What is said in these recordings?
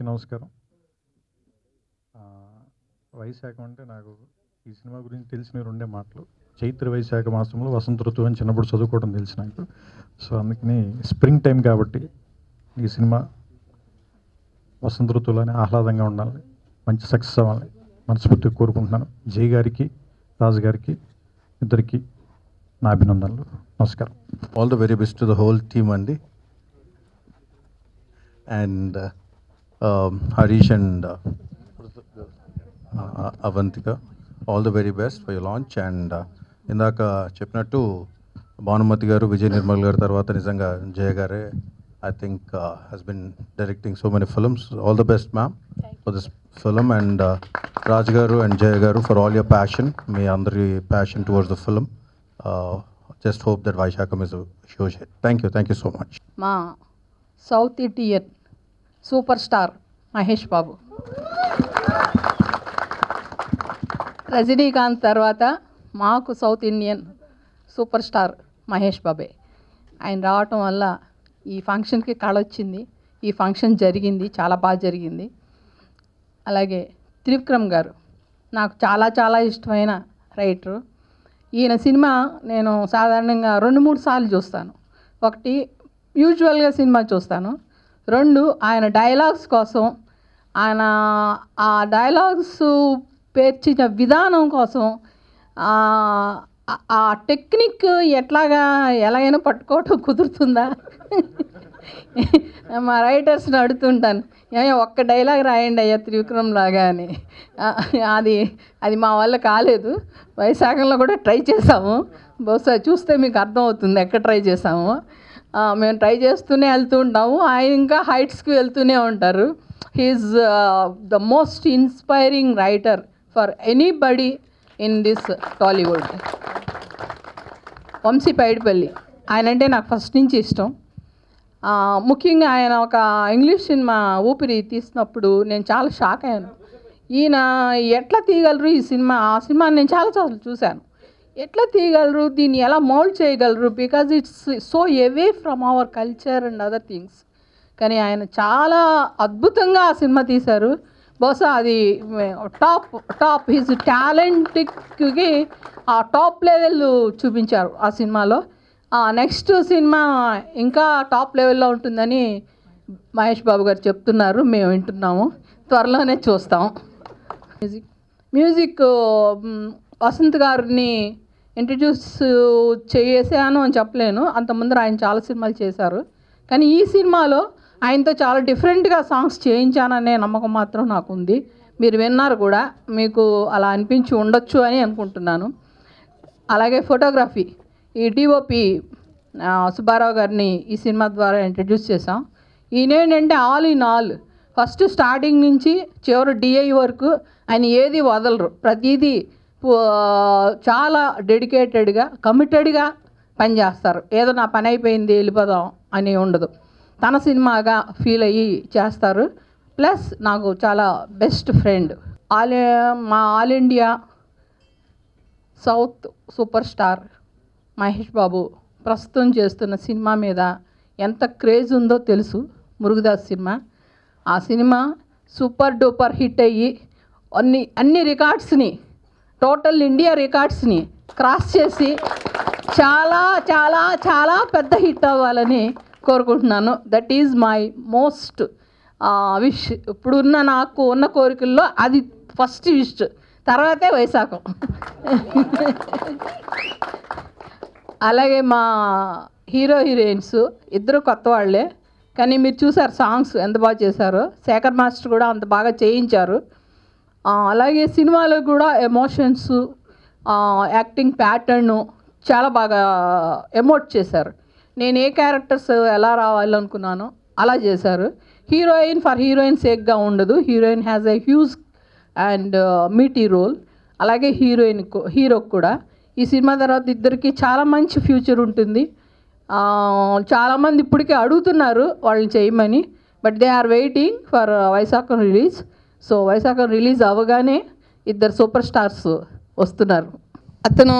నమస్కారం ఆ, వైశాఖం అంటే నాకు ఈ సినిమా గురించి తెలిసిన రెండే మాటలు చైత్ర వైశాఖ మాసంలో వసంత ఋతువు అని చిన్నప్పుడు చదువుకోవడం తెలిసి నాకు సో అందుకని స్ప్రింగ్ టైం కాబట్టి ఈ సినిమా వసంత ఋతువులోనే ఆహ్లాదంగా ఉండాలి మంచి సక్సెస్ అవ్వాలని మనస్ఫూర్తిగా కోరుకుంటున్నాను జై గారికి రాజు గారికి ఇద్దరికి నా అభినందనలు నమస్కారం all the very best to the whole team Andy and uh, um, Harish and uh, uh, Avantika all the very best for your launch and uh, ఇందాక చెప్పినట్టు భానుమతి గారు విజయ్ నిర్మల్ గారు తర్వాత నిజంగా జయ గారే I think has been directing so many films all the best ma'am for this film and Raj garu and Jaya garu for all your passion మీ అందరి passion towards the film just hope that Vaishakham is huge hit thank you thank you so much మా South Indian super star Mahesh Babu Rajinikanth తర్వాత మాకు South Indian super star Mahesh బాబే ఆయన రావటం వల్ల ఈ ఫంక్షన్కి కళ వచ్చింది ఈ ఫంక్షన్ జరిగింది చాలా బాగా జరిగింది అలాగే త్రివిక్రమ్ గారు నాకు చాలా చాలా ఇష్టమైన రైటరు ఈయన సినిమా నేను సాధారణంగా రెండు మూడు సార్లు చూస్తాను ఒకటి యూజువల్గా సినిమా చూస్తాను రెండు ఆయన డైలాగ్స్ కోసం ఆయన ఆ డైలాగ్స్ పేర్చిన విధానం కోసం ఆ ఆ టెక్నిక్ ఎట్లాగా ఎలాగైనా పట్టుకోవటం కుదురుతుందా మా రైటర్స్ని అడుగుతుంటాను ఏమయ్య ఒక్క డైలాగ్ రాయండి అయ్యా త్రివిక్రమ్ లాగా అని ఆ, అది అది మా వల్ల కాలేదు వైశాఖంలో కూడా ట్రై చేసాము బహుశా చూస్తే మీకు అర్థమవుతుంది ఎక్కడ ట్రై చేసాము ఆ, మేము ట్రై చేస్తూనే వెళ్తూ ఉంటాము ఆయన ఇంకా హైట్స్కి వెళ్తూనే ఉంటారు he's the most inspiring writer for anybody in this Tollywood Vamshi Paidipally ఆయన అంటే నాకు ఫస్ట్ నుంచి ఇష్టం ఆ, ముఖ్యంగా ఆయన ఒక ఇంగ్లీష్ సినిమా ఊపిరి తీసినప్పుడు నేను చాలా షాక్ అయ్యాను ఈయన ఎట్లా తీయగలరు ఈ సినిమా ఆ సినిమా నేను చాలా సార్లు చూశాను ఎట్లా తీయగలరు దీన్ని ఎలా మౌల్డ్ చేయగలరు because it's so away from our culture and other things కానీ ఆయన చాలా అద్భుతంగా ఆ సినిమా తీశారు బహుశా అది టాప్ టాప్ హిజ్ టాలెంట్కి ఆ టాప్ లెవెల్ చూపించారు ఆ సినిమాలో నెక్స్ట్ సినిమా ఇంకా టాప్ లెవెల్లో ఉంటుందని మహేష్ బాబు గారు చెప్తున్నారు మేము వింటున్నాము త్వరలోనే చూస్తాం మ్యూజిక్ మ్యూజిక్ మ్, వసంత్ గారిని ఇంట్రడ్యూస్ చేసాను అని చెప్పలేను అంత ముందర ఆయన చాలా సినిమాలు చేశారు కానీ ఈ సినిమాలో ఆయనతో చాలా డిఫరెంట్గా సాంగ్స్ చేయించాననే నమ్మకం మాత్రం నాకు ఉంది మీరు విన్నారు కూడా మీకు అలా అనిపించి ఉండొచ్చు అని అనుకుంటున్నాను అలాగే ఫోటోగ్రఫీ ఈ డిఓపి సుబ్బారావు గారిని ఈ సినిమా ద్వారా ఇంట్రడ్యూస్ చేసాం ఈయన ఏంటంటే all in all first starting నుంచి చివరి డిఐ వరకు ఆయన ఏది వదలరు ప్రతిదీ పు- చాలా డెడికేటెడ్గా కమిటెడ్గా పనిచేస్తారు ఏదో నా పని అయిపోయింది వెళ్ళిపోదాం అని ఉండదు తన సినిమాగా ఫీల్ అయ్యి చేస్తారు ప్లస్ నాకు చాలా బెస్ట్ ఫ్రెండ్ ఆల్ మా all India South super star Mahesh Babu ప్రస్తుతం చేస్తున్న సినిమా మీద ఎంత క్రేజ్ ఉందో తెలుసు మురుగుదాస్ సినిమా ఆ సినిమా సూపర్ డూపర్ హిట్ అయ్యి అన్ని అన్ని రికార్డ్స్ని టోటల్ ఇండియా రికార్డ్స్ని క్రాస్ చేసి చాలా చాలా చాలా పెద్ద హిట్ అవ్వాలని కోరుకుంటున్నాను that is my most wish ఇప్పుడున్న నాకు ఉన్న కోరికల్లో అది ఫస్ట్ విష్ తర్వాతే వైశాఖం అలాగే మా హీరో హీరోయిన్స్ ఇద్దరు కొత్త వాళ్ళే కానీ మీరు చూసారు సాంగ్స్ ఎంత బాగా చేశారో శేఖర్ మాస్టర్ కూడా అంత బాగా చేయించారు ఆ, అలాగే సినిమాలో కూడా ఎమోషన్స్ యాక్టింగ్ ప్యాటర్ను చాలా బాగా ఎమోట్ చేశారు నేను ఏ క్యారెక్టర్స్ ఎలా రావాలనుకున్నానో అలా చేశారు హీరోయిన్ ఫర్ హీరోయిన్ సేక్గా ఉండదు heroine has a huge and meaty role అలాగే హీరోయిన్ హీరోకి కూడా ఈ సినిమా తర్వాత ఇద్దరికి చాలా మంచి ఫ్యూచర్ ఉంటుంది ఆ, చాలామంది ఇప్పటికే అడుగుతున్నారు వాళ్ళని చేయమని but they are waiting for Vaishakham release so Vaishakham release అవ్వగానే ఇద్దరు సూపర్ స్టార్స్ వస్తున్నారు అతను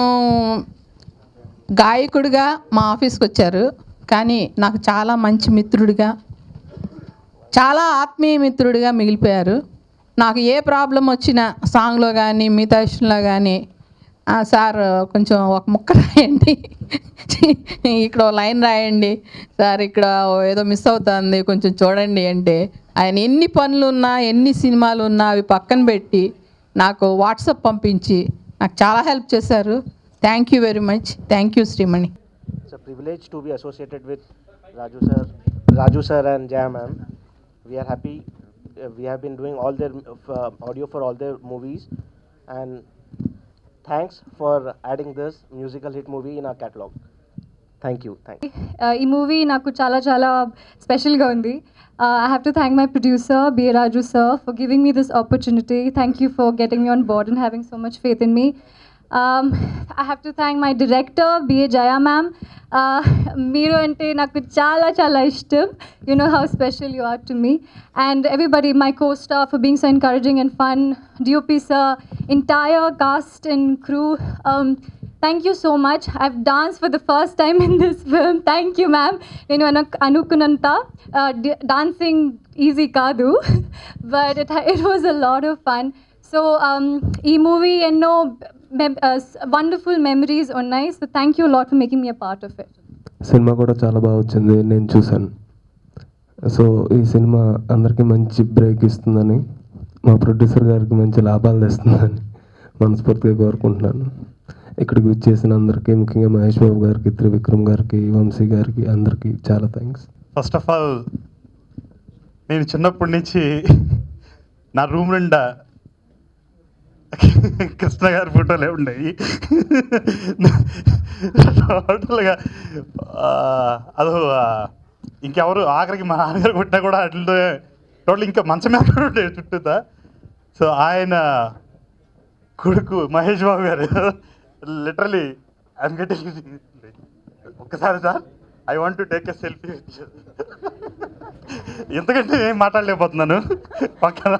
గాయకుడిగా మా ఆఫీస్కి వచ్చారు కానీ నాకు చాలా మంచి మిత్రుడిగా చాలా ఆత్మీయ మిత్రుడిగా మిగిలిపోయారు నాకు ఏ ప్రాబ్లం వచ్చినా సాంగ్లో కానీ మిగతా విషయంలో కానీ "ఆ, సార్ కొంచెం ఒక ముక్క రాయండి ఇక్కడ ఓ లైన్ రాయండి సార్ ఇక్కడ ఏదో మిస్ అవుతుంది కొంచెం చూడండి అంటే ఆయన ఎన్ని పనులు ఉన్నా ఎన్ని సినిమాలు ఉన్నా అవి పక్కన పెట్టి నాకు వాట్సాప్ పంపించి నాకు చాలా హెల్ప్ చేశారు thank you very much thank you Srimani It's a privilege to be associated with Raju sir, Raju sir and Jaya ma'am. We are happy. Uh, we have been doing all their uh, audio for all their movies, and thanks for adding this musical hit movie in our catalog. Thank you. Thank you. Uh, ఈ movie నాకు చాలా చాలా స్పెషల్గా ఉంది I have to thank my producer B A Raju sir for giving me this opportunity thank you for getting me on board and having so much faith in me I have to thank my director B A Jaya ma'am మీరు అంటే నాకు చాలా చాలా ఇష్టం you know how special you are to me and everybody my co star for being so encouraging and fun DOP sir entire cast and crew thank you so much I've dance for the first time in this film thank you ma'am నేను అను అనుకున్నంత dancing easy కాదు but it it was a lot of fun so ఈ movie ఎన్నో wonderful memories ఉన్నాయి so thank you lot for making me a part of it cinema కూడా చాలా బాగా వచ్చింది నేను చూశాను సో ఈ సినిమా అందరికీ మంచి బ్రేక్ ఇస్తుందని మా ప్రొడ్యూసర్ గారికి మంచి లాభాలు తెస్తుందని మనస్ఫూర్తిగా కోరుకుంటున్నాను ఇక్కడికి వచ్చేసిన అందరికీ ముఖ్యంగా మహేష్ బాబు గారికి త్రివిక్రమ్ గారికి వంశీ గారికి అందరికీ చాలా థ్యాంక్స్ ఫస్ట్ ఆఫ్ ఆల్ నేను చిన్నప్పటి నుంచి నా రూమ్ నిండా కృష్ణ గారి ఫోటోలే ఉండేవి టోటల్గా అదో ఆ, ఇంకెవరు ఆఖరికి మా నాన్నగారు కొట్టినా కూడా అట్లతో టోటల్ ఇంకా మంచం మీద కూడా ఉండేవి చుట్టూతా సో ఆయన కొడుకు Mahesh Babu garu literally I'm getting ఒక్కసారి sir I want to take a selfie ఎంతకంటే నేను మాట్లాడలేకపోతున్నాను పక్కన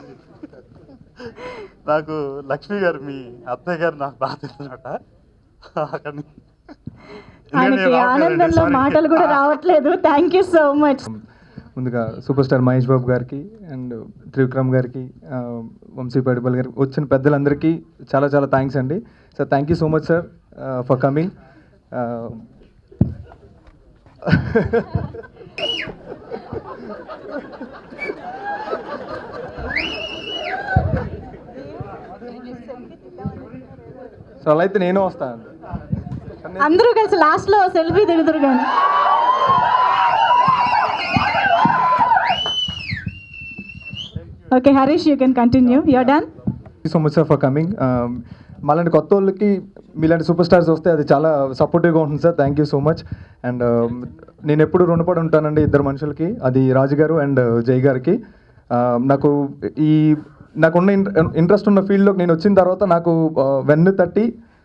నాకు లక్ష్మి గారు మీ అత్తయ్య గారు నాకు బాగా తెలుసునట అక్కడ ఆయనకి ఆనందంలో మాటలు కూడా రావట్లేదు థ్యాంక్ యూ సో మచ్ ముందుగా సూపర్ స్టార్ మహేష్ బాబు గారికి అండ్ త్రివిక్రమ్ గారికి ఆ, వంశీ పడిపల్ గారికి వచ్చిన పెద్దలందరికీ చాలా చాలా థ్యాంక్స్ అండి sir thank you so much sir for coming so అలా అయితే నేను వస్తాను అందరూ కలిసి లాస్ట్ లో సెల్ఫీ దిగుతురు కానీ okay Harish you can continue your done you so much sir for coming మాలాంటి కొత్త వాళ్ళకి మీలాంటి సూపర్ స్టార్స్ వస్తే అది చాలా సపోర్టివ్గా ఉంటుంది sir thank you so much and నేను ఎప్పుడు రుణపడి ఉంటానండి ఇద్దరు మనుషులకి అది రాజు గారు అండ్ జై గారికి Uh, నాకు ఈ నాకున్న ఇంట్రెస్ట్ ఉన్న ఫీల్డ్లోకి నేను వచ్చిన తర్వాత నాకు uh, వెన్ను తట్టి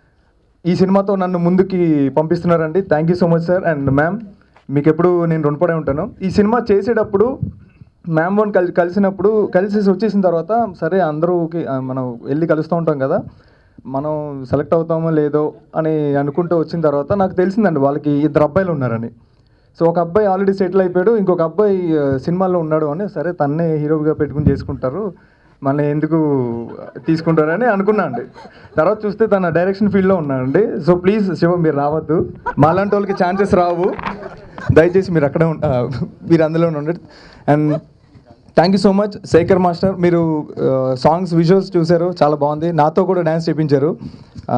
ఈ సినిమాతో నన్ను ముందుకి పంపిస్తున్నారండి thank you so much sir and ma'am మీకు ఎప్పుడు నేను రుణపడే ఉంటాను ఈ సినిమా చేసేటప్పుడు మ్యామ్ వన్ కలి కలిసినప్పుడు కలిసి వచ్చేసిన తర్వాత సరే అందరూకి ఆ, మనం వెళ్ళి కలుస్తూ ఉంటాం కదా మనం సెలెక్ట్ అవుతామో లేదో అని అనుకుంటూ వచ్చిన తర్వాత నాకు తెలిసిందండి వాళ్ళకి ఇద్దరు అబ్బాయిలు ఉన్నారని సో ఒక అబ్బాయి ఆల్రెడీ సెటిల్ అయిపోయాడు ఇంకొక అబ్బాయి ఆ, సినిమాలో ఉన్నాడు అని సరే తన్నే హీరోగా పెట్టుకుని చేసుకుంటారు మళ్ళీ ఎందుకు తీసుకుంటారని అనుకున్నా అండి తర్వాత చూస్తే తన డైరెక్షన్ ఫీల్డ్లో ఉన్నాడండి సో ప్లీజ్ శివ మీరు రావద్దు మాలాంటి వాళ్ళకి ఛాన్సెస్ రావు దయచేసి మీరు అక్కడే ఉం- ఆ, మీరు అందులోనే ఉండండి and thank you so much Shekhar master మీరు సాంగ్స్ విజువల్స్ చూశారు చాలా బాగుంది నాతో కూడా డ్యాన్స్ చేయించారు ఆ,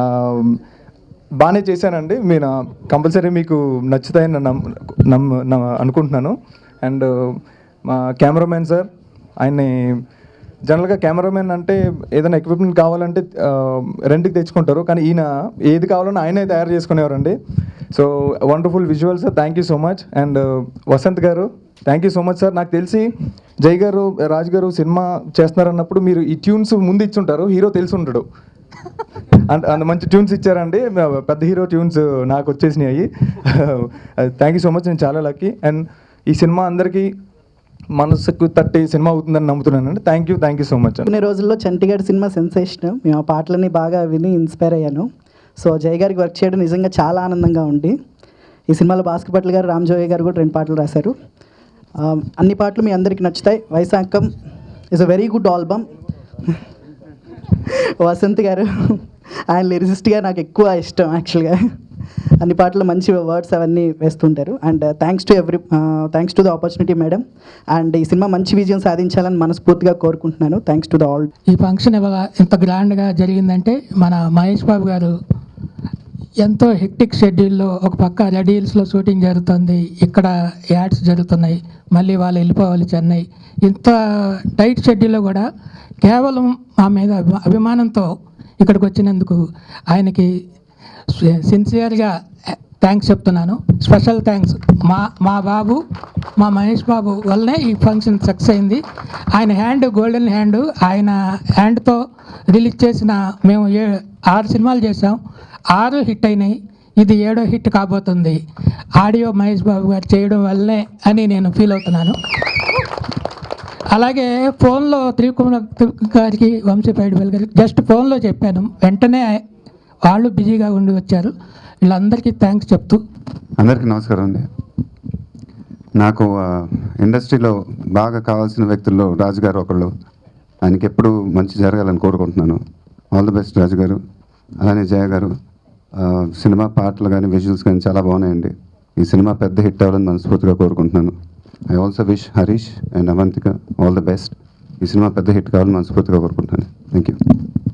బాగానే చేశానండి మీరు కంపల్సరీ మీకు నచ్చుతాయని నన్ను నమ్ము నమ్ము నమ్ము- అనుకుంటున్నాను అండ్ మా కెమెరామెన్ సార్ ఆయన్ని జనరల్గా కెమెరామెన్ అంటే ఏదైనా ఎక్విప్మెంట్ కావాలంటే ఆ, రెంట్కి తెచ్చుకుంటారు కానీ ఈయన ఏది కావాలన్నా ఆయనే తయారు చేసుకునేవారండి so wonderful visuals sir thank you so much and Vasanth garu thank you so much sir నాకు తెలిసి జై గారు రాజు గారు సినిమా చేస్తున్నారన్నప్పుడు మీరు ఈ ట్యూన్స్ ముందు ఇచ్చుంటారు హీరో తెలిసి ఉంటాడు అంత అంత మంచి ట్యూన్స్ ఇచ్చారండి పెద్ద హీరో ట్యూన్స్ నాకు వచ్చేసినాయి థ్యాంక్ యూ సో మచ్ నేను చాలా లక్కీ అండ్ ఈ సినిమా అందరికీ మనసుకు తట్టి సినిమా అవుతుందని నమ్ముతున్నానండి thank you thank you so much కొన్ని రోజుల్లో చంటిగాడి సినిమా సెన్సేషన్ మేము ఆ పాటలని బాగా విని ఇన్స్పైర్ అయ్యాను సో జయ గారికి వర్క్ చేయడం నిజంగా చాలా ఆనందంగా ఉంది ఈ సినిమాలో భాస్కర్ భట్ల గారు రామ్ జోయ్ గారు కూడా రెండు పాటలు రాశారు అన్ని పాటలు మీ అందరికీ నచ్చుతాయి Vaishakham is a very good album Vasanth garu ఆయన లిరిసిస్ట్గా నాకు ఎక్కువ ఇష్టం యాక్చువల్గా అన్ని పాటలు మంచి వర్డ్స్ అవన్నీ వేస్తుంటారు and thanks to every thanks to the opportunity madam and ఈ సినిమా మంచి విజయం సాధించాలని మనస్ఫూర్తిగా కోరుకుంటున్నాను థ్యాంక్స్ టు ద ఆల్ ఈ ఫంక్షన్ ఇవాళ ఇంత గ్రాండ్గా జరిగిందంటే మన మహేష్ బాబు గారు ఎంతో హెక్టిక్ షెడ్యూల్లో ఒక పక్క రెడీల్స్లో షూటింగ్ జరుగుతుంది ఇక్కడ యాడ్స్ జరుగుతున్నాయి మళ్ళీ వాళ్ళు వెళ్ళిపోవాలి చెన్నై ఇంత టైట్ షెడ్యూల్లో కూడా కేవలం మా మీద అభి- అభిమానంతో ఇక్కడికి వచ్చినందుకు ఆయనకి సిన్సియర్గా థ్యాంక్స్ చెప్తున్నాను స్పెషల్ థ్యాంక్స్ మా మా బాబు మా మహేష్ బాబు వల్లనే ఈ ఫంక్షన్ సక్సెస్ అయింది ఆయన హ్యాండ్ గోల్డెన్ హ్యాండ్ ఆయన హ్యాండ్తో రిలీజ్ చేసిన మేము ఏ ఆరు సినిమాలు చేసాం ఆరు హిట్ అయినాయి ఇది ఏడో హిట్ కాబోతుంది ఆడియో మహేష్ బాబు గారు చేయడం వల్లనే అని నేను ఫీల్ అవుతున్నాను అలాగే ఫోన్లో త్రికుమార్ గారికి వంశీ పైడిపల్లి గారికి జస్ట్ ఫోన్లో చెప్పాను వెంటనే వాళ్ళు బిజీగా ఉండి వచ్చారు వీళ్ళందరికీ థ్యాంక్స్ చెప్తూ అందరికీ నమస్కారం అండి నాకు ఆ, ఇండస్ట్రీలో బాగా కావాల్సిన వ్యక్తుల్లో రాజు గారు ఒకళ్ళు ఆయనకి ఎప్పుడు మంచి జరగాలని కోరుకుంటున్నాను ఆల్ ది బెస్ట్ రాజు గారు అలానే జయ గారు ఆ, సినిమా పాటలు కానీ విజువల్స్ కానీ చాలా బాగున్నాయండి ఈ సినిమా పెద్ద హిట్ అవ్వాలని మనస్ఫూర్తిగా కోరుకుంటున్నాను I also wish Harish and Avantika all the best ఈ సినిమా పెద్ద హిట్ కావాలని మనస్ఫూర్తిగా కోరుకుంటున్నాను థ్యాంక్ యూ